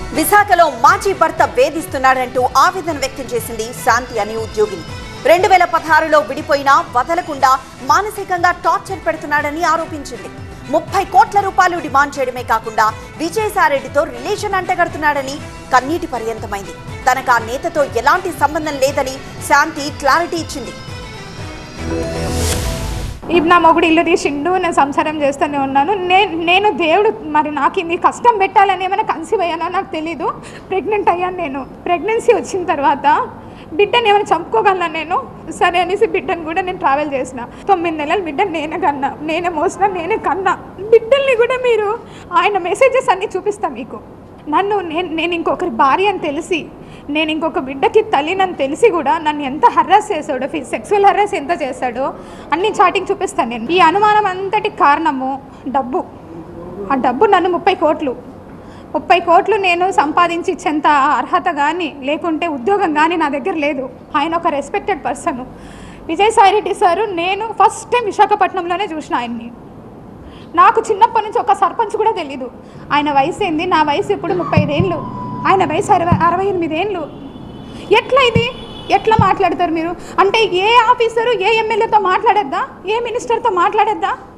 విశాఖలో మాజీ భర్త వేధిస్తున్నాడంటూ ఆవేదన వ్యక్తం చేసింది శాంతి అనే ఉద్యోగిని రెండు వేల పదహారులో విడిపోయినా వదలకుండా మానసికంగా టార్చర్ పెడుతున్నాడని ఆరోపించింది ముప్పై కోట్ల రూపాయలు డిమాండ్ చేయడమే కాకుండా విజయసాయిరెడ్డితో రిలేషన్ అంటగడుతున్నాడని కన్నీటి పర్యంతమైంది తనకు ఆ నేతతో ఎలాంటి సంబంధం లేదని శాంతి క్లారిటీ ఇచ్చింది ఇప్పుడు నా మొగుడు ఇల్లు తీసిండు నేను సంసారం చేస్తూనే ఉన్నాను నేను నేను దేవుడు మరి నాకు ఇన్ని కష్టం పెట్టాలని ఏమైనా కన్సీవ్ అయ్యానో నాకు తెలీదు ప్రెగ్నెంట్ అయ్యాను నేను ప్రెగ్నెన్సీ వచ్చిన తర్వాత బిడ్డని ఏమైనా చంపుకోగలనా నేను సరే అనేసి బిడ్డను కూడా నేను ట్రావెల్ చేసిన తొమ్మిది నెలలు బిడ్డను నేనే కన్నా నేనే మోసిన నేనే కన్నా బిడ్డల్ని కూడా మీరు ఆయన మెసేజెస్ అన్నీ చూపిస్తాను మీకు నన్ను నేను నేను ఇంకొకరి భార్య అని తెలిసి నేను ఇంకొక బిడ్డకి తల్లినని తెలిసి కూడా నన్ను ఎంత హర్రాస్ చేశాడో సెక్సువల్ హర్రాస్ ఎంత చేశాడో అన్ని చాటింగ్ చూపిస్తాను నేను ఈ అనుమానం అంతటి కారణము డబ్బు ఆ డబ్బు నన్ను ముప్పై కోట్లు ముప్పై కోట్లు నేను సంపాదించి ఇచ్చేంత అర్హత కానీ లేకుంటే ఉద్యోగం కానీ నా దగ్గర లేదు ఆయన ఒక రెస్పెక్టెడ్ పర్సన్ విజయసాయిరెడ్డి సారు నేను ఫస్ట్ టైం విశాఖపట్నంలోనే చూసిన ఆయన్ని నాకు చిన్నప్పటి నుంచి ఒక సర్పంచ్ కూడా తెలీదు ఆయన వయసు ఏంది నా వయసు ఇప్పుడు ముప్పై ఐదేళ్ళు ఆయన వయసు అరవై అరవై ఎనిమిది ఏళ్ళు ఎట్లా ఇది ఎట్లా మాట్లాడతారు మీరు అంటే ఏ ఆఫీసరు ఏ ఎమ్మెల్యేతో మాట్లాడొద్దా ఏ మినిస్టర్తో మాట్లాడొద్దా